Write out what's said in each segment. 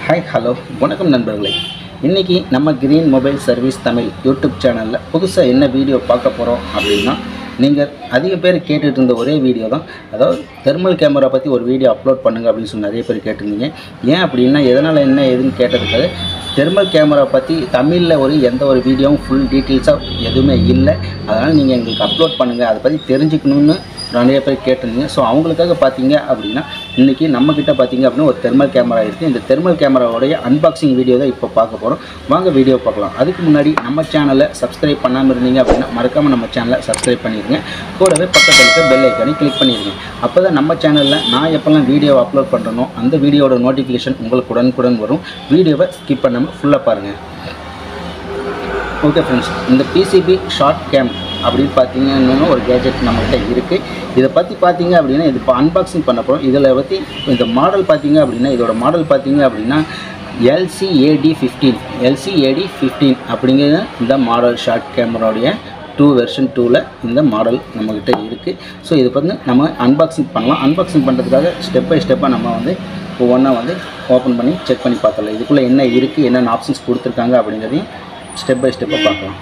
hi hello வணக்கம் நண்பர்களே இன்றைக்கி நம்ம green mobile service Tamil YouTube சேனலில் புதுசாக என்ன வீடியோ பார்க்க போகிறோம் அப்படின்னா நீங்கள் அதிக பேர் கேட்டுட்டு இருந்த ஒரே வீடியோ தான் அதாவது தெர்மல் கேமரா பற்றி ஒரு வீடியோ அப்லோட் பண்ணுங்க அப்படின்னு சொல்லி நிறைய பேர் கேட்டிருந்தீங்க ஏன் அப்படின்னா எதனால் என்ன ஏதுன்னு கேட்டதுக்காக தெர்மல் கேமரா பற்றி தமிழில் ஒரு எந்த ஒரு வீடியோவும் ஃபுல் டீட்டெயில்ஸாக எதுவுமே இல்லை அதனால் நீங்கள் எங்களுக்கு அப்லோட் பண்ணுங்கள் அதை பற்றி தெரிஞ்சுக்கணுன்னு நிறைய பேர் கேட்டிருந்தீங்க ஸோ அவங்களுக்காக பார்த்தீங்க அப்படின்னா இன்றைக்கி நம்மக்கிட்ட பார்த்தீங்க அப்படின்னா ஒரு தெர்மல் கேமரா இருக்குது இந்த தெர்மல் கேமராவுடைய அன்பாக்சிங் வீடியோ தான் இப்போ பார்க்க போகிறோம் வாங்க வீடியோ பார்க்கலாம் அதுக்கு முன்னாடி நம்ம சேனலை சப்ஸ்கிரைப் பண்ணாமல் இருந்தீங்க அப்படின்னா மறக்காமல் நம்ம சேனலை சப்ஸ்கிரைப் பண்ணிடுங்க கூடவே பக்கத்தில் இருக்க பெல் ஐக்கானை கிளிக் பண்ணிடுங்க அப்போ தான் நம்ம சேனலில் நான் எப்போல்லாம் வீடியோ அப்லோட் பண்ணுறனோ அந்த வீடியோட நோட்டிஃபிகேஷன் உங்களுக்கு உடனுக்குடன் வரும் வீடியோவை ஸ்கிப் பண்ணாமல் ஃபுல்லாக பாருங்கள் ஓகே ஃப்ரெண்ட்ஸ் இந்த பிசிபி ஷார்ட் கேம் அப்படின்னு பார்த்தீங்கன்னா ஒரு கேஜெட் நம்மகிட்ட இருக்குது இதை பற்றி பார்த்தீங்க அப்படின்னா இது இப்போ அன்பாக்சிங் பண்ண போகிறோம் இதில் பற்றி இந்த மாடல் பார்த்தீங்க அப்படின்னா இதோட மாடல் பார்த்தீங்க அப்படின்னா எல்சிஏடி ஃபிஃப்டீன் எல்சிஏடி ஃபிஃப்டீன் அப்படிங்கிற இந்த மாடல் ஷார்ட் கேமராவுடைய டூ வெர்ஷன் டூவில் இந்த மாடல் நம்மக்கிட்ட இருக்குது ஸோ இதை வந்து நம்ம அன்பாக்சிங் பண்ணலாம் அன்பாக்சிங் பண்ணுறதுக்காக ஸ்டெப் பை ஸ்டெப்பாக நம்ம வந்து ஒவ்வொன்றா வந்து ஓப்பன் பண்ணி செக் பண்ணி பார்த்துடலாம் இதுக்குள்ளே என்ன இருக்குது என்னென்ன ஆப்ஷன்ஸ் கொடுத்துருக்காங்க அப்படிங்கிறதையும் ஸ்டெப் பை ஸ்டெப்பாக பார்க்கலாம்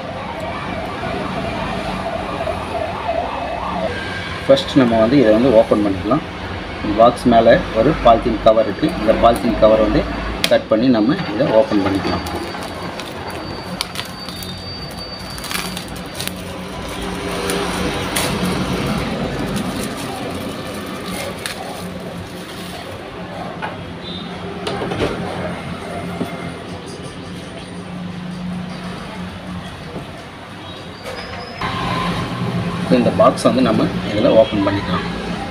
ஃபர்ஸ்ட் நம்ம வந்து இதை வந்து ஓப்பன் பண்ணிக்கலாம் பாக்ஸ் மேலே ஒரு பாலித்தீன் கவர் இருக்குது இந்த பாலித்தீன் கவர் வந்து கட் பண்ணி நம்ம இதை ஓப்பன் பண்ணிக்கலாம் ஸோ இந்த பாக்ஸ் வந்து நம்ம இதில் ஓப்பன் பண்ணிக்கலாம்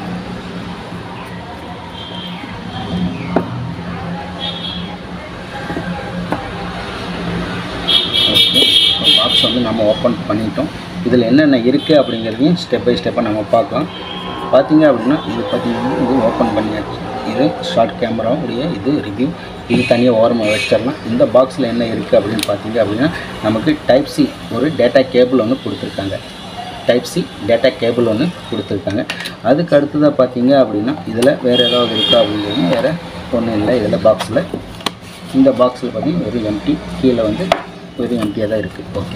ஓகே பாக்ஸ் வந்து நம்ம ஓப்பன் பண்ணிட்டோம் இதில் என்னென்ன இருக்குது அப்படிங்கிறதையும் ஸ்டெப் பை ஸ்டெப்பாக நம்ம பார்க்கலாம் பார்த்தீங்க அப்படின்னா இது பார்த்தீங்கன்னா இது ஓப்பன் பண்ணியாச்சு இது ஷார்ட் கேமராவுடைய இது ரிவ்யூ இது தனியாக ஓரமாக வச்சிடலாம் இந்த பாக்ஸில் என்ன இருக்குது அப்படின்னு பார்த்தீங்க அப்படின்னா நமக்கு டைப் சி ஒரு டேட்டா கேபிள் ஒன்று கொடுத்துருக்காங்க டைப் சி டேட்டா கேபிள் ஒன்று கொடுத்துருக்காங்க அதுக்கு அடுத்ததாக பார்த்தீங்க அப்படின்னா இதில் வேறு ஏதாவது இருக்கா அப்படிங்கிறது வேறு ஒன்றும் இல்லை இதில் பாக்ஸில் இந்த பாக்ஸில் பார்த்தீங்கன்னா வெறும் எம்டி கீழே வந்து வெறும் எம்டியாக தான் இருக்குது ஓகே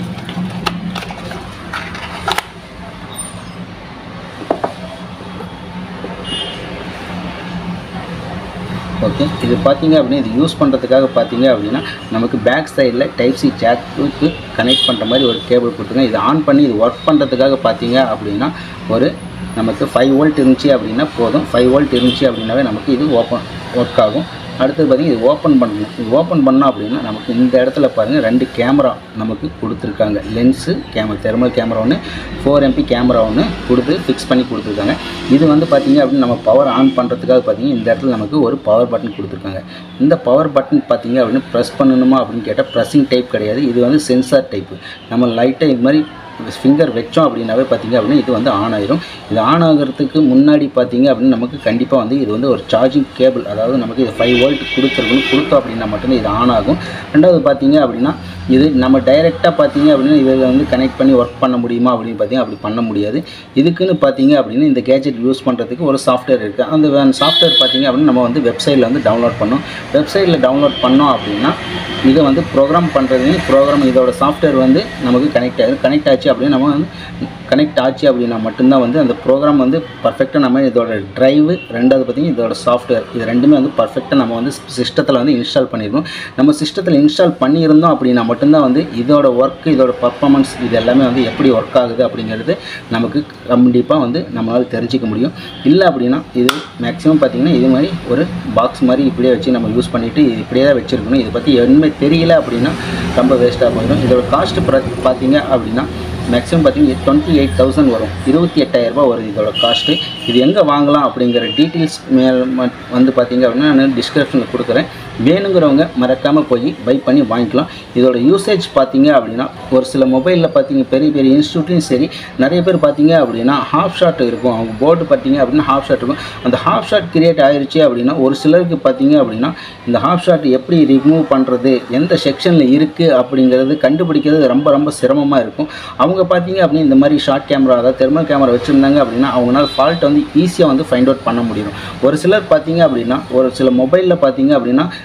ஓகே இது பார்த்தீங்க அப்படின்னா இது யூஸ் பண்ணுறதுக்காக பார்த்தீங்க அப்படின்னா நமக்கு பேக் சைடில் டைப் சி ஜாக்கு கனெக்ட் பண்ணுற மாதிரி ஒரு கேபிள் கொடுத்துருங்க இது ஆன் பண்ணி இது ஒர்க் பண்ணுறதுக்காக பார்த்தீங்க அப்படின்னா ஒரு நமக்கு ஃபைவ் வோல்ட் இருந்துச்சு அப்படின்னா போதும் ஃபைவ் வோல்ட் இருந்துச்சு அப்படின்னாவே நமக்கு இது ஓப்பன் ஒர்க் ஆகும் அடுத்தது பார்த்திங்கன்னா இது ஓப்பன் பண்ணணும் இது ஓப்பன் பண்ணோம் அப்படின்னா நமக்கு இந்த இடத்துல பாருங்கள் ரெண்டு கேமரா நமக்கு கொடுத்துருக்காங்க லென்ஸு கேமரா தெர்மல் கேமரா ஒன்று ஃபோர் எம்பி கேமரா ஒன்று கொடுத்து ஃபிக்ஸ் பண்ணி கொடுத்துருக்காங்க இது வந்து பார்த்திங்க அப்படின்னு நம்ம பவர் ஆன் பண்ணுறதுக்காக பார்த்தீங்கன்னா இந்த இடத்துல நமக்கு ஒரு பவர் பட்டன் கொடுத்துருக்காங்க இந்த பவர் பட்டன் பார்த்தீங்க அப்படின்னு ப்ரெஸ் பண்ணணுமா அப்படின்னு கேட்டால் ப்ரெஸ்ஸிங் டைப் கிடையாது இது வந்து சென்சார் டைப்பு நம்ம லைட்டாக இது மாதிரி ஃபிங்கர் வச்சோம் அப்படின்னாவே பார்த்தீங்க அப்படின்னா இது வந்து ஆன் ஆயிரும் இது ஆன் ஆகிறதுக்கு முன்னாடி பார்த்தீங்க அப்படின்னா நமக்கு கண்டிப்பாக வந்து இது வந்து ஒரு சார்ஜிங் கேபிள் அதாவது நமக்கு இது ஃபைவ் வோல்ட் கொடுத்துருக்கணும் கொடுத்தோம் அப்படின்னா மட்டும்தான் இது ஆன் ஆகும் ரெண்டாவது பார்த்தீங்க அப்படின்னா இது நம்ம டைரெக்டாக பார்த்தீங்க அப்படின்னா இதில் வந்து கனெக்ட் பண்ணி ஒர்க் பண்ண முடியுமா அப்படின்னு பார்த்தீங்கன்னா அப்படி பண்ண முடியாது இதுக்குன்னு பார்த்தீங்க அப்படின்னா இந்த கேஜெட் யூஸ் பண்ணுறதுக்கு ஒரு சாஃப்ட்வேர் இருக்குது அந்த சாஃப்ட்வேர் பார்த்தீங்க அப்படின்னா நம்ம வந்து வெப்சைட்டில் வந்து டவுன்லோட் பண்ணோம் வெப்சைட்டில் டவுன்லோட் பண்ணோம் அப்படின்னா இதை வந்து ப்ரோக்ராம் பண்ணுறது ப்ரோக்ராம் இதோட சாஃப்ட்வேர் வந்து நமக்கு கனெக்ட் ஆகிடும் கனெக்ட் ஆச்சு அப்படின்னா நம்ம வந்து கனெக்ட் ஆச்சு அப்படின்னா மட்டும்தான் வந்து அந்த ப்ரோக்ராம் வந்து பர்ஃபெக்டாக நம்ம இதோட ட்ரைவு ரெண்டாவது பார்த்திங்கன்னா இதோட சாஃப்ட்வேர் இது ரெண்டுமே வந்து பர்ஃபெக்டாக நம்ம வந்து சிஸ்டத்தில் வந்து இன்ஸ்டால் பண்ணியிருக்கோம் நம்ம சிஸ்டத்தில் இன்ஸ்டால் பண்ணியிருந்தோம் அப்படின்னா மட்டும்தான் வந்து இதோட ஒர்க் இதோட பர்ஃபார்மன்ஸ் இது எல்லாமே வந்து எப்படி ஒர்க் ஆகுது அப்படிங்கிறது நமக்கு கண்டிப்பாக வந்து நம்மளால் தெரிஞ்சிக்க முடியும் இல்லை அப்படின்னா இது மேக்ஸிமம் பார்த்திங்கன்னா இது மாதிரி ஒரு பாக்ஸ் மாதிரி இப்படியே வச்சு நம்ம யூஸ் பண்ணிவிட்டு இப்படியே தான் வச்சுருக்கணும் இதை பற்றி எதுவுமே தெரியல அப்படின்னா ரொம்ப வேஸ்ட்டாக போயிடும் இதோட காஸ்ட் பார்த்தீங்க அப்படின்னா மேக்ஸிமம் பார்த்தீங்கன்னா டுவெண்ட்டி எயிட் தௌசண்ட் வரும் இருபத்தி எட்டாயிரரூபா வரும் இதோட காஸ்ட்டு இது எங்கே வாங்கலாம் அப்படிங்கிற டீட்டெயில்ஸ் மேல் வந்து பார்த்தீங்க அப்படின்னா நான் டிஸ்கிரிப்ஷனில் கொடுக்குறேன் வேணுங்கிறவங்க மறக்காமல் போய் பை பண்ணி வாங்கிக்கலாம் இதோட யூசேஜ் பார்த்தீங்க அப்படின்னா ஒரு சில மொபைலில் பார்த்தீங்க பெரிய பெரிய இன்ஸ்டியூட்லையும் சரி நிறைய பேர் பார்த்தீங்க அப்படின்னா ஹாஃப் ஷாட் இருக்கும் அவங்க போர்டு பார்த்தீங்க அப்படின்னா ஹாஃப் ஷாட் இருக்கும் அந்த ஹாஃப் ஷாட் கிரியேட் ஆயிருச்சு அப்படின்னா ஒரு சிலருக்கு பார்த்தீங்க அப்படின்னா இந்த ஹாஃப் ஷாட் எப்படி ரிமூவ் பண்ணுறது எந்த செக்ஷனில் இருக்குது அப்படிங்கிறது கண்டுபிடிக்கிறது ரொம்ப ரொம்ப சிரமமாக இருக்கும் அவங்க பார்த்தீங்க அப்படின்னா இந்த மாதிரி ஷார்ட் கேமரா அதாவது தெர்மல் கேமரா வச்சுருந்தாங்க அப்படின்னா அவங்களால ஃபால்ட் வந்து ஈஸியாக வந்து ஃபைண்ட் அவுட் பண்ண முடியும் ஒரு சிலர் பார்த்தீங்க அப்படின்னா ஒரு சில மொபைலில் பார்த்தீங்க அப்படின்னா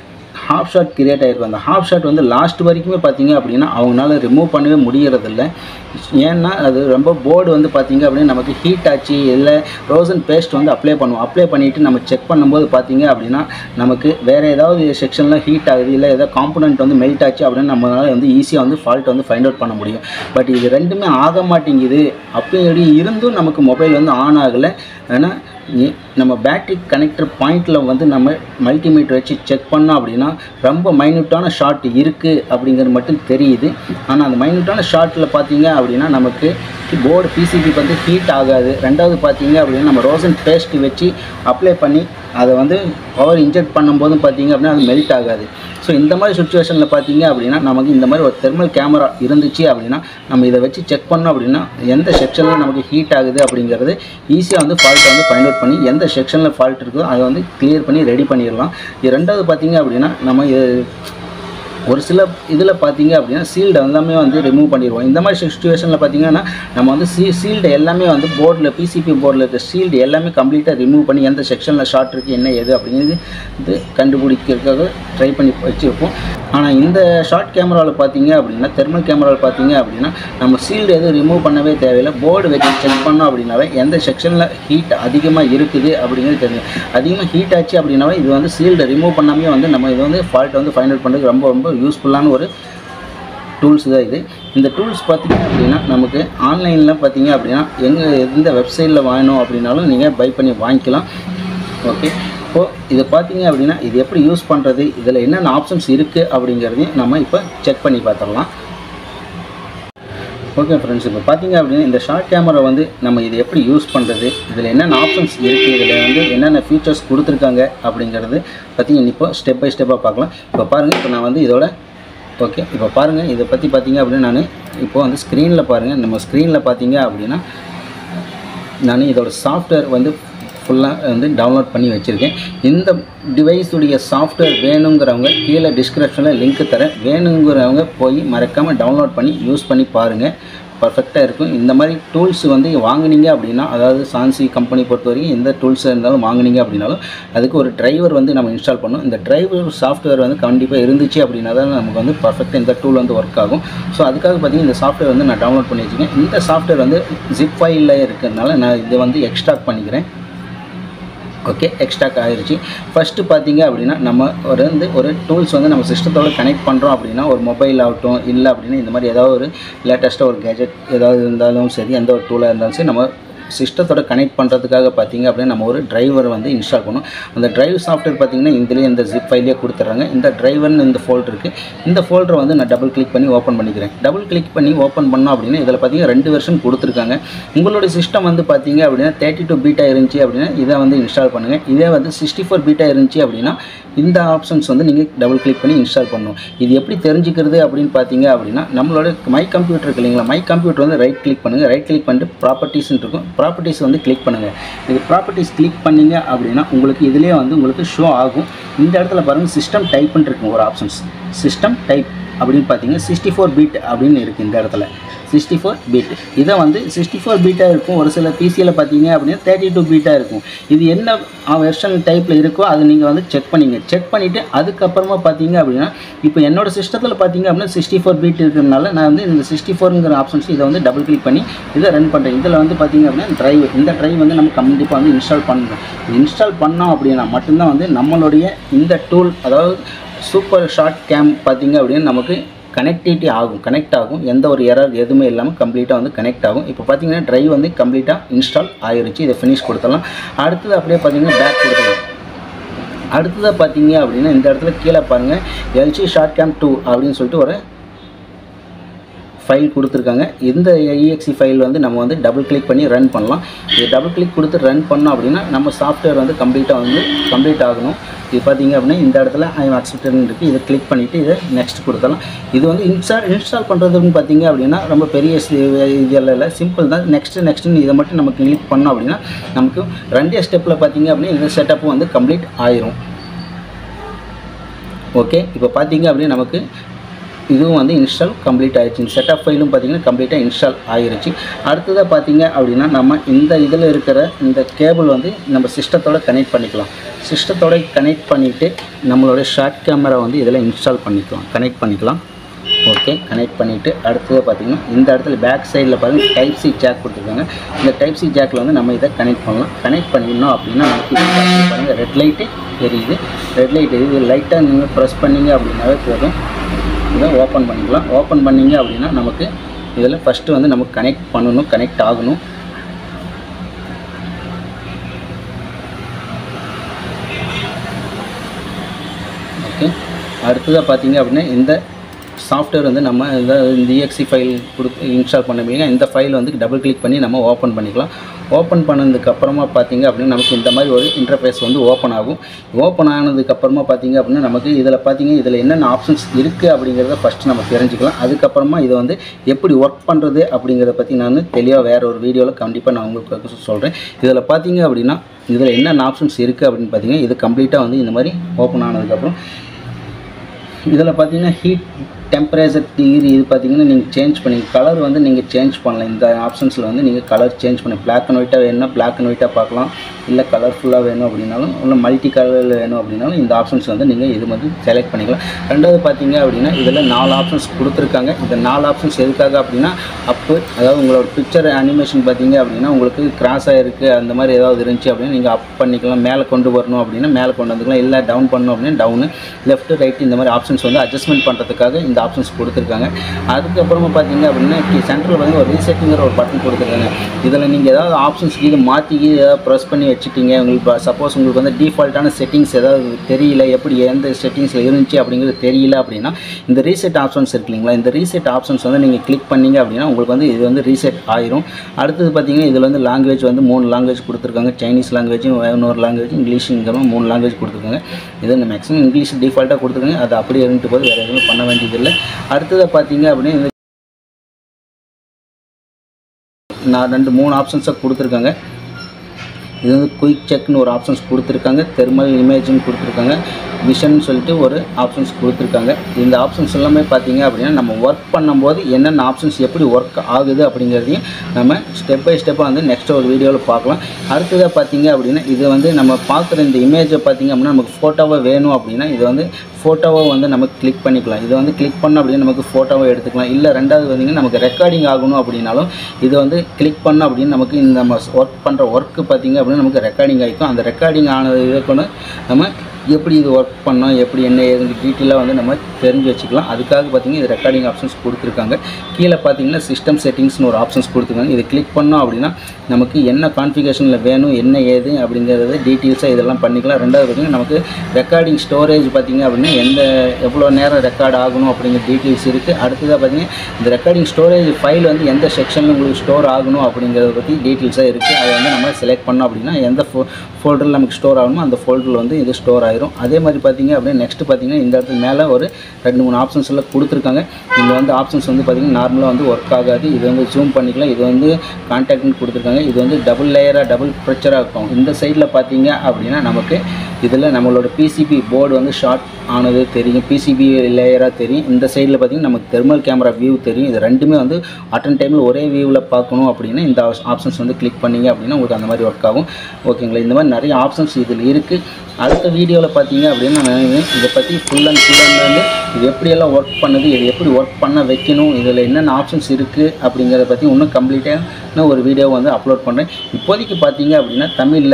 ஹாஃப் ஷாட் கிரியேட் ஆகிருக்கும் அந்த ஹாஃப் ஷாட் வந்து லாஸ்ட் வரைக்குமே பார்த்தீங்க அப்படின்னா அவங்களால ரிமூவ் பண்ணவே முடியறதில்ல ஏன்னா அது ரொம்ப போர்டு வந்து பார்த்தீங்க அப்படின்னா நமக்கு ஹீட் ஆச்சு இல்லை ரோசன் பேஸ்ட் வந்து அப்ளை பண்ணுவோம் அப்ளை பண்ணிவிட்டு நம்ம செக் பண்ணும்போது பார்த்தீங்க அப்படின்னா நமக்கு வேறு ஏதாவது செக்ஷனில் ஹீட் ஆகுது இல்லை ஏதாவது காம்பனண்ட் வந்து மெல்ட் ஆச்சு அப்படின்னு நம்மளால வந்து ஈஸியாக வந்து ஃபால்ட் வந்து ஃபைண்ட் அவுட் பண்ண முடியும் பட் இது ரெண்டுமே ஆக மாட்டேங்குது அப்படி இருந்தும் நமக்கு மொபைல் வந்து ஆன் ஆகலை ஏன்னா இ- நம்ம பேட்டரி கனெக்டர் பாயிண்டில் வந்து நம்ம மல்டிமீட்டர் வச்சு செக் பண்ணோம் அப்படின்னா ரொம்ப மைன்யூட்டான ஷார்ட் இருக்குது அப்படிங்கிறது மட்டும் தெரியுது ஆனால் அந்த மைன்யூட்டான ஷார்ட்டில் பார்த்தீங்க அப்படின்னா நமக்கு போர்டு பிசிபி வந்து ஹீட் ஆகாது ரெண்டாவது பார்த்தீங்க அப்படின்னா நம்ம ரோசன் பேஸ்ட் வச்சு அப்ளை பண்ணி அதை வந்து பவர் இன்ஜெக்ட் பண்ணும்போதும் பார்த்தீங்க அப்படின்னா அது மெல்ட் ஆகாது ஸோ இந்த மாதிரி சுச்சுவேஷனில் பார்த்தீங்க அப்படின்னா நமக்கு இந்த மாதிரி ஒரு தெர்மல் கேமரா இருந்துச்சு அப்படின்னா நம்ம இதை வச்சு செக் பண்ணோம் அப்படின்னா எந்த செக்ஷனில் நமக்கு ஹீட் ஆகுது அப்படிங்கிறது ஈஸியாக வந்து ஃபால்ட்டை வந்து ஃபைண்ட் அவுட் பண்ணி எந்த செக்ஷனில் ஃபால்ட் இருக்கோ அதை வந்து கிளியர் பண்ணி ரெடி பண்ணிடலாம் இது ரெண்டாவது பார்த்தீங்க அப்படின்னா நம்ம இது ஒரு சில இதில் பார்த்தீங்க அப்படின்னா சீல்டு எல்லாமே வந்து ரிமூவ் பண்ணிடுவோம் இந்த மாதிரி சுச்சுவேஷனில் பார்த்தீங்கன்னா நம்ம வந்து சீ சீல்டு எல்லாமே வந்து போர்டில் பிசிபி போர்டில் இருக்க சீல்டு எல்லாமே கம்ப்ளீட்டாக ரிமூவ் பண்ணி எந்த செக்ஷனில் ஷார்ட் இருக்குது என்ன ஏது அப்படிங்கிறது இது கண்டுபிடிக்கிறதுக்காக ட்ரை பண்ணி வச்சுருப்போம் ஆனால் இந்த ஷார்ட் கேமராவில் பார்த்தீங்க அப்படின்னா தெர்மல் கேமராவில் பார்த்தீங்க அப்படின்னா நம்ம சீல்டு எதுவும் ரிமூவ் பண்ணவே தேவையில்லை போர்டு வச்சு செக் பண்ணோம் அப்படின்னாவே எந்த செக்ஷனில் ஹீட் அதிகமாக இருக்குது அப்படிங்கிறது தெரியும் அதிகமாக ஹீட் ஆச்சு அப்படின்னாவே இது வந்து சீல்டை ரிமூவ் பண்ணாமே வந்து நம்ம இது வந்து ஃபால்ட் வந்து ஃபைண்ட் அவுட் பண்ணுறதுக்கு ரொம்ப ரொம்ப யூஸ்ஃபுல்லான ஒரு டூல்ஸ் தான் இது இந்த டூல்ஸ் பார்த்தீங்க அப்படின்னா நமக்கு ஆன்லைனில் பார்த்தீங்க அப்படின்னா எங்கே எந்த வெப்சைட்டில் வாங்கணும் அப்படின்னாலும் நீங்கள் பை பண்ணி வாங்கிக்கலாம் ஓகே இப்போது இதை பார்த்தீங்க அப்படின்னா இது எப்படி யூஸ் பண்ணுறது இதில் என்னென்ன ஆப்ஷன்ஸ் இருக்குது அப்படிங்கிறதையும் நம்ம இப்போ செக் பண்ணி பார்த்துடலாம் ஓகே ஃப்ரெண்ட்ஸ் இப்போ பார்த்தீங்க அப்படின்னா இந்த ஷார்ட் கேமரா வந்து நம்ம இது எப்படி யூஸ் பண்ணுறது இதில் என்னென்ன ஆப்ஷன்ஸ் இருக்குது இதில் வந்து என்னென்ன ஃபீச்சர்ஸ் கொடுத்துருக்காங்க அப்படிங்கிறது பார்த்தீங்கன்னா இப்போ ஸ்டெப் பை ஸ்டெப்பாக பார்க்கலாம் இப்போ பாருங்கள் இப்போ நான் வந்து இதோட ஓகே இப்போ பாருங்கள் இதை பற்றி பார்த்தீங்க அப்படின்னா நான் இப்போ வந்து ஸ்க்ரீனில் பாருங்கள் நம்ம ஸ்க்ரீனில் பார்த்தீங்க அப்படின்னா நான் இதோட சாஃப்ட்வேர் வந்து ஃபுல்லாக வந்து டவுன்லோட் பண்ணி வச்சுருக்கேன் இந்த டிவைஸுடைய சாஃப்ட்வேர் வேணுங்கிறவங்க கீழே டிஸ்கிரிப்ஷனில் லிங்க் தரேன் வேணுங்கிறவங்க போய் மறக்காமல் டவுன்லோட் பண்ணி யூஸ் பண்ணி பாருங்கள் பர்ஃபெக்டாக இருக்கும் இந்த மாதிரி டூல்ஸ் வந்து வாங்குனீங்க அப்படின்னா அதாவது சான்சி கம்பெனி பொறுத்த வரைக்கும் எந்த டூல்ஸ் இருந்தாலும் வாங்குனீங்க அப்படின்னாலும் அதுக்கு ஒரு டிரைவர் வந்து நம்ம இன்ஸ்டால் பண்ணணும் இந்த டிரைவர் சாஃப்ட்வேர் வந்து கண்டிப்பாக இருந்துச்சு அப்படின்னா தான் நமக்கு வந்து பர்ஃபெக்டாக இந்த டூல் வந்து ஒர்க் ஆகும் ஸோ அதுக்காக பார்த்தீங்கன்னா இந்த சாஃப்ட்வேர் வந்து நான் டவுன்லோட் பண்ணி வச்சுருக்கேன் இந்த சாஃப்ட்வேர் வந்து ஜிப் ஃபைலில் இருக்கிறதுனால நான் இதை வந்து எக்ஸ்ட்ராக்ட் பண்ணிக்கிறேன் ஓகே எக்ஸ்ட்ராக் ஆயிருச்சு ஃபஸ்ட்டு பார்த்தீங்க அப்படின்னா நம்ம ஒரு வந்து ஒரு டூல்ஸ் வந்து நம்ம சிஸ்டத்தோட கனெக்ட் பண்ணுறோம் அப்படின்னா ஒரு மொபைல் ஆகட்டும் இல்லை அப்படின்னா இந்த மாதிரி ஏதாவது ஒரு லேட்டஸ்ட்டாக ஒரு கேஜெட் ஏதாவது இருந்தாலும் சரி எந்த ஒரு டூலாக இருந்தாலும் சரி நம்ம சிஸ்டத்தோட கனெக்ட் பண்ணுறதுக்காக பார்த்தீங்க அப்படின்னா நம்ம ஒரு டிரைவர் வந்து இன்ஸ்டால் பண்ணணும் அந்த டிரைவ் சாஃப்ட்வேர் பார்த்தீங்கன்னா இதுலேயே இந்த ஜிப் ஃபைலே கொடுத்துட்றாங்க இந்த டிரைவர்னு இந்த ஃபோல்டர் இருக்குது இந்த ஃபோல்டரை வந்து நான் டபுள் கிளிக் பண்ணி ஓப்பன் பண்ணிக்கிறேன் டபுள் கிளிக் பண்ணி ஓப்பன் பண்ணோம் அப்படின்னா இதில் பார்த்தீங்கன்னா ரெண்டு வெர்ஷன் கொடுத்துருக்காங்க உங்களுடைய சிஸ்டம் வந்து பார்த்தீங்க அப்படின்னா தேர்ட்டி டூ பீட்டா இருந்துச்சு அப்படின்னா இதை வந்து இன்ஸ்டால் பண்ணுங்கள் இதே வந்து சிக்ஸ்டி ஃபோர் பீட்டா இருந்துச்சு அப்படின்னா இந்த ஆப்ஷன்ஸ் வந்து நீங்கள் டபுள் கிளிக் பண்ணி இன்ஸ்டால் பண்ணணும் இது எப்படி தெரிஞ்சுக்கிறது அப்படின்னு பார்த்தீங்க அப்படின்னா நம்மளோட மை கம்ப்யூட்டர் இருக்கு இல்லைங்களா மை கம்ப்யூட்டர் வந்து ரைட் கிளிக் பண்ணுங்கள் ரைட் கிளிக் பண்ணிட்டு ப்ராப்பர்ட்டிஸ்னு இருக்கும் ப்ராப்பர்ட்டிஸ் வந்து கிளிக் பண்ணுங்கள் இது ப்ராப்பர்ட்டிஸ் கிளிக் பண்ணீங்க அப்படின்னா உங்களுக்கு இதுலேயே வந்து உங்களுக்கு ஷோ ஆகும் இந்த இடத்துல பாருங்கள் சிஸ்டம் டைப்னு இருக்கும் ஒரு ஆப்ஷன்ஸ் சிஸ்டம் டைப் அப்படின்னு பார்த்தீங்கன்னா சிக்ஸ்டி ஃபோர் பீட் அப்படின்னு இருக்குது இந்த இடத்துல சிக்ஸ்டி ஃபோர் பீட் இதை வந்து சிக்ஸ்டி ஃபோர் பீட்டாக இருக்கும் ஒரு சில பிசியில் பார்த்தீங்க அப்படின்னா தேர்ட்டி டூ பீட்டாக இருக்கும் இது என்ன வெர்ஷன் டைப்பில் இருக்கோ அதை நீங்கள் வந்து செக் பண்ணிங்க செக் பண்ணிவிட்டு அதுக்கப்புறமா பார்த்தீங்க அப்படின்னா இப்போ என்னோட சிஸ்டத்தில் பார்த்தீங்க அப்படின்னா சிக்ஸ்டி ஃபோர் பீட் இருக்கிறதுனால நான் வந்து இந்த சிக்ஸ்டி ஃபோருங்கிற ஆப்ஷன்ஸ் இதை வந்து டபுள் கிளிக் பண்ணி இதை ரன் பண்ணுறேன் இதில் வந்து பார்த்தீங்க அப்படின்னா ட்ரைவ் இந்த ட்ரைவ் வந்து நம்ம கண்டிப்பாக வந்து இன்ஸ்டால் பண்ணணும் இன்ஸ்டால் பண்ணோம் அப்படின்னா மட்டும்தான் வந்து நம்மளுடைய இந்த டூல் அதாவது சூப்பர் ஷார்ட் கேம் பார்த்தீங்க அப்படின்னா நமக்கு கனெக்டிவிட்டி ஆகும் கனெக்ட் ஆகும் எந்த ஒரு எரர் எதுவுமே இல்லாமல் கம்ப்ளீட்டாக வந்து கனெக்ட் ஆகும் இப்போ பார்த்தீங்கன்னா ட்ரைவ் வந்து கம்ப்ளீட்டாக இன்ஸ்டால் ஆயிருச்சு இதை ஃபினிஷ் கொடுத்துடலாம் அடுத்தது அப்படியே பார்த்தீங்கன்னா பேக் கொடுத்துடலாம் அடுத்ததாக பார்த்தீங்க அப்படின்னா இந்த இடத்துல கீழே பாருங்கள் எல்ஜி ஷார்ட் கேம் டூ அப்படின்னு சொல்லிட்டு ஒரு ஃபைல் கொடுத்துருக்காங்க இந்த EXE ஃபைல் வந்து நம்ம வந்து டபுள் கிளிக் பண்ணி ரன் பண்ணலாம் இது டபுள் கிளிக் கொடுத்து ரன் பண்ணோம் அப்படின்னா நம்ம சாஃப்ட்வேர் வந்து கம்ப்ளீட்டாக வந்து கம்ப்ளீட் ஆகணும் இது பார்த்தீங்க அப்படின்னா இந்த இடத்துல ஐ அக்செப்டட்னு இருக்குது இதை கிளிக் பண்ணிவிட்டு இதை நெக்ஸ்ட் கொடுத்தலாம் இது வந்து இன்ஸ்டால் இன்ஸ்டால் பண்ணுறதுன்னு பார்த்தீங்க அப்படின்னா ரொம்ப பெரிய சி- இது எல்லாம் இல்லை சிம்பிள் தான் நெக்ஸ்ட்டு நெக்ஸ்ட்டுன்னு இதை மட்டும் நம்ம கிளிக் பண்ணோம் அப்படின்னா நமக்கு ரெண்டே ஸ்டெப்பில் பார்த்தீங்க அப்படின்னா இந்த செட்டப்பும் வந்து கம்ப்ளீட் ஆயிரும் ஓகே இப்போ பார்த்தீங்க அப்படின்னா நமக்கு இதுவும் வந்து இன்ஸ்டால் கம்ப்ளீட் ஆயிடுச்சு இந்த செட்டப் ஃபைலும் பார்த்தீங்கன்னா கம்ப்ளீட்டாக இன்ஸ்டால் ஆகிருச்சு அடுத்ததாக பார்த்தீங்க அப்படின்னா நம்ம இந்த இதில் இருக்கிற இந்த கேபிள் வந்து நம்ம சிஸ்டத்தோட கனெக்ட் பண்ணிக்கலாம் சிஸ்டத்தோட கனெக்ட் பண்ணிவிட்டு நம்மளோட ஷார்ட் கேமரா வந்து இதில் இன்ஸ்டால் பண்ணிக்கலாம் கனெக்ட் பண்ணிக்கலாம் ஓகே கனெக்ட் பண்ணிவிட்டு அடுத்தது பார்த்திங்கன்னா இந்த இடத்துல பேக் சைடில் பாருங்கள் டைப் சி ஜாக் கொடுத்துருக்காங்க இந்த டைப் சி ஜாக்கில் வந்து நம்ம இதை கனெக்ட் பண்ணலாம் கனெக்ட் பண்ணிடணும் அப்படின்னா நமக்கு இது பாருங்கள் ரெட் லைட்டு தெரியுது ரெட் லைட் இது லைட்டாக நீங்கள் ப்ரெஸ் பண்ணீங்க அப்படின்னாவே போதும் இதை ஓப்பன் பண்ணிக்கலாம் ஓப்பன் பண்ணீங்க அப்படின்னா நமக்கு இதில் ஃபஸ்ட்டு வந்து நமக்கு கனெக்ட் பண்ணணும் கனெக்ட் ஆகணும் ஓகே அடுத்ததாக பார்த்தீங்க அப்படின்னா இந்த சாஃப்ட்வேர் வந்து நம்ம இந்த இந்த EXE ஃபைல் கொடுத்து இன்ஸ்டால் பண்ண இந்த ஃபைல் வந்து டபுள் கிளிக் பண்ணி நம்ம ஓப்பன் பண்ணிக்கலாம் ஓப்பன் பண்ணதுக்கு அப்புறமா பார்த்தீங்க அப்படின்னா நமக்கு இந்த மாதிரி ஒரு இன்டர்ஃபேஸ் வந்து ஓப்பன் ஆகும் ஓப்பன் ஆனதுக்கு அப்புறமா பார்த்தீங்க அப்படின்னா நமக்கு இதில் பார்த்தீங்க இதில் என்னென்ன ஆப்ஷன்ஸ் இருக்குது அப்படிங்கிறத ஃபஸ்ட்டு நம்ம தெரிஞ்சுக்கலாம் அதுக்கப்புறமா இதை வந்து எப்படி ஒர்க் பண்ணுறது அப்படிங்கிறத பற்றி நான் தெளிவாக வேறு ஒரு வீடியோவில் கண்டிப்பாக நான் உங்களுக்கு சொல்கிறேன் இதில் பார்த்தீங்க அப்படின்னா இதில் என்னென்ன ஆப்ஷன்ஸ் இருக்குது அப்படின்னு பார்த்தீங்கன்னா இது கம்ப்ளீட்டாக வந்து இந்த மாதிரி ஓப்பன் ஆனதுக்கப்புறம் இதில் பார்த்தீங்கன்னா ஹீட் டெம்பரேச்சர் டிகிரி இது பார்த்தீங்கன்னா நீங்கள் சேஞ்ச் பண்ணி கலர் வந்து நீங்கள் சேஞ்ச் பண்ணலாம் இந்த ஆப்ஷன்ஸில் வந்து நீங்கள் கலர் சேஞ்ச் பண்ணி பிளாக் அண்ட் ஒயிட்டாக வேணும்னா பிளாக் அண்ட் ஒயிட்டாக பார்க்கலாம் இல்லை கலர்ஃபுல்லாக வேணும் அப்படின்னாலும் இல்லை மல்டி கலரில் வேணும் அப்படின்னாலும் இந்த ஆப்ஷன்ஸ் வந்து நீங்கள் இது வந்து செலக்ட் பண்ணிக்கலாம் ரெண்டாவது பார்த்தீங்க அப்படின்னா இதில் நாலு ஆப்ஷன்ஸ் கொடுத்துருக்காங்க இந்த நாலு ஆப்ஷன்ஸ் எதுக்காக அப்படின்னா அப்பு அதாவது உங்களோட பிக்சர் அனிமேஷன் பார்த்தீங்க அப்படின்னா உங்களுக்கு கிராஸ் ஆகிருக்கு அந்த மாதிரி ஏதாவது இருந்துச்சு அப்படின்னா நீங்கள் அப் பண்ணிக்கலாம் மேலே கொண்டு வரணும் அப்படின்னா மேலே கொண்டு வந்துக்கலாம் இல்லை டவுன் பண்ணணும் அப்படின்னா டவுனு லெஃப்ட் ரைட் இந்த மாதிரி ஆப்ஷன்ஸ் வந்து அட்ஜஸ்ட்மெண்ட் பண்ணுறதுக்காக இந்த ஆப்ஷன்ஸ் கொடுத்துருக்காங்க அதுக்கப்புறமா பார்த்தீங்க அப்படின்னா சென்ட்ரல் வந்து ஒரு ரீசெட்டுங்கிற ஒரு பட்டன் கொடுத்துருக்காங்க இதில் நீங்கள் ஏதாவது ஆப்ஷன்ஸ் இது மாற்றி ஏதாவது ப்ரெஸ் பண்ணி வச்சுட்டீங்க உங்களுக்கு சப்போஸ் உங்களுக்கு வந்து டிஃபால்ட்டான செட்டிங்ஸ் ஏதாவது தெரியல எப்படி எந்த செட்டிங்ஸில் இருந்துச்சு அப்படிங்கிறது தெரியல அப்படின்னா இந்த ரீசெட் ஆப்ஷன்ஸ் இருக்கு இல்லைங்களா இந்த ரீசெட் ஆப்ஷன்ஸ் வந்து நீங்கள் கிளிக் பண்ணீங்க அப்படின்னா உங்களுக்கு வந்து இது வந்து ரீசெட் ஆயிரும் அடுத்தது பார்த்தீங்கன்னா இதில் வந்து லாங்குவேஜ் வந்து மூணு லாங்குவேஜ் கொடுத்துருக்காங்க சைனீஸ் லாங்குவேஜும் இன்னொரு லாங்குவேஜ் இங்கிலீஷுங்கிற மாதிரி மூணு லாங்குவேஜ் கொடுத்துருக்காங்க இது மேக்ஸிமம் இங்கிலீஷ் டிஃபால்ட்டாக கொடுத்துருக்காங்க அது அப்படியே இருந்துட்டு போது வேறு எதுவும் பண்ண வேண்டியதில்லை அடுத்ததை பார்த்தீங்க அப்படின்னா இந்த நான் ரெண்டு மூணு ஆப்ஷன்ஸை கொடுத்துருக்காங்க இது வந்து குயிக் செக்னு ஒரு ஆப்ஷன்ஸ் கொடுத்துருக்காங்க தெர்மல் இமேஜ்னு கொடுத்துருக்காங்க விஷன் சொல்லிட்டு ஒரு ஆப்ஷன்ஸ் கொடுத்துருக்காங்க இந்த ஆப்ஷன்ஸ் எல்லாமே பார்த்தீங்க அப்படின்னா நம்ம ஒர்க் பண்ணும்போது என்னென்ன ஆப்ஷன்ஸ் எப்படி ஒர்க் ஆகுது அப்படிங்கிறதையும் நம்ம ஸ்டெப் பை ஸ்டெப்பாக வந்து நெக்ஸ்ட் ஒரு வீடியோவில் பார்க்கலாம் அடுத்ததாக பார்த்தீங்க அப்படின்னா இது வந்து நம்ம பார்க்குற இந்த இமேஜை பார்த்தீங்க அப்படின்னா நமக்கு ஃபோட்டோவாக வேணும் அப்படின்னா இது வந்து ஃபோட்டோவை வந்து நம்ம கிளிக் பண்ணிக்கலாம் இது வந்து கிளிக் பண்ண அப்படின்னா நமக்கு ஃபோட்டோவை எடுத்துக்கலாம் இல்லை ரெண்டாவது பார்த்தீங்கன்னா நமக்கு ரெக்கார்டிங் ஆகணும் அப்படின்னாலும் இது வந்து கிளிக் பண்ண அப்படின்னு நமக்கு இந்த நம்ம ஒர்க் பண்ணுற ஒர்க்கு பார்த்தீங்க அப்படின்னா நமக்கு ரெக்கார்டிங் ஆகிக்கும் அந்த ரெக்கார்டிங் ஆனது இதை கொண்டு நம்ம எப்படி இது ஒர்க் பண்ணோம் எப்படி என்ன ஏதுன்னு டீட்டெயிலாக வந்து நம்ம தெரிஞ்சு வச்சுக்கலாம் அதுக்காக பார்த்தீங்கன்னா இது ரெக்கார்டிங் ஆப்ஷன்ஸ் கொடுத்துருக்காங்க கீழே பார்த்தீங்கன்னா சிஸ்டம் செட்டிங்ஸ்னு ஒரு ஆப்ஷன்ஸ் கொடுத்துருக்காங்க இது கிளிக் பண்ணோம் அப்படின்னா நமக்கு என்ன கான்ஃபிகேஷனில் வேணும் என்ன ஏது அப்படிங்கிறது டீட்டெயில்ஸாக இதெல்லாம் பண்ணிக்கலாம் ரெண்டாவது பார்த்தீங்கன்னா நமக்கு ரெக்கார்டிங் ஸ்டோரேஜ் பார்த்தீங்க அப்படின்னா எந்த எவ்வளோ நேரம் ரெக்கார்ட் ஆகணும் அப்படிங்கிற டீட்டெயில்ஸ் இருக்குது அடுத்ததாக பார்த்தீங்கன்னா இந்த ரெக்கார்டிங் ஸ்டோரேஜ் ஃபைல் வந்து எந்த செக்ஷனில் உங்களுக்கு ஸ்டோர் ஆகணும் அப்படிங்கிறத பற்றி டீட்டெயில்ஸாக இருக்குது அதை வந்து நம்ம செலக்ட் பண்ணோம் அப்படின்னா எந்த ஃபோ ஃபோல்டரில் நமக்கு ஸ்டோர் ஆகணுமோ அந்த ஃபோல்டரில் வந்து இது ஸ்டோர் ஆயிரும் அதே மாதிரி பார்த்தீங்க அப்படின்னா நெக்ஸ்ட் பார்த்தீங்கன்னா இந்த இடத்துல மேலே ஒரு ரெண்டு மூணு ஆப்ஷன்ஸ் எல்லாம் கொடுத்துருக்காங்க இதில் வந்து ஆப்ஷன்ஸ் வந்து பார்த்தீங்கன்னா நார்மலாக வந்து ஒர்க் ஆகாது இது வந்து ஜூம் பண்ணிக்கலாம் இது வந்து கான்டாக்ட்னு கொடுத்துருக்காங்க இது வந்து டபுள் லேயராக டபுள் ப்ரெச்சராக இருக்கும் இந்த சைடில் பார்த்தீங்க அப்படின்னா நமக்கு இதில் நம்மளோட பிசிபி போர்டு வந்து ஷார்ட் ஆனது தெரியும் பிசிபி லேயராக தெரியும் இந்த சைடில் பார்த்தீங்கன்னா நமக்கு தெர்மல் கேமரா வியூ தெரியும் இது ரெண்டுமே வந்து அட்டன் டைமில் ஒரே வியூவில் பார்க்கணும் அப்படின்னா இந்த ஆப்ஷன்ஸ் வந்து கிளிக் பண்ணீங்க அப்படின்னா உங்களுக்கு அந்த மாதிரி ஒர்க் ஆகும் ஓகேங்களா இந்த மாதிரி நிறைய ஆப்ஷன்ஸ் இதில் இருக்குது அடுத்த வீடியோவில் பார்த்தீங்க அப்படின்னா நான் இதை பற்றி ஃபுல் அண்ட் ஃபுல் அண்ட் வந்து இது எப்படியெல்லாம் ஒர்க் பண்ணுது இது எப்படி ஒர்க் பண்ண வைக்கணும் இதில் என்னென்ன ஆப்ஷன்ஸ் இருக்குது அப்படிங்கிறத பற்றி இன்னும் கம்ப்ளீட்டாக ஒரு வீடியோ வந்து அப்லோட் பண்ணுறேன் இப்போதைக்கு பார்த்தீங்க அப்படின்னா தமிழில்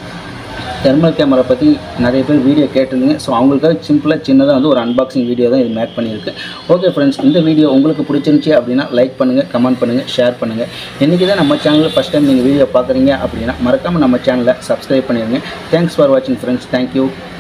தெர்மல் கேமரா பற்றி நிறைய பேர் வீடியோ கேட்டிருந்தீங்க ஸோ அவங்களுக்காக சிம்பிளாக சின்னதாக வந்து ஒரு அன்பாக்சிங் வீடியோ தான் இது மேக் பண்ணியிருக்கு ஓகே ஃப்ரெண்ட்ஸ் இந்த வீடியோ உங்களுக்கு பிடிச்சிருந்துச்சி அப்படின்னா லைக் பண்ணுங்கள் கமெண்ட் பண்ணுங்கள் ஷேர் பண்ணுங்கள் இன்றைக்கி தான் நம்ம சேனலில் ஃபஸ்ட் டைம் நீங்கள் வீடியோ பார்க்குறீங்க அப்படின்னா மறக்காமல் நம்ம சேனலை சப்ஸ்கிரைப் பண்ணிடுங்க தேங்க்ஸ் ஃபார் வாட்சிங் ஃப்ரெண்ட்ஸ் தேங்க்யூ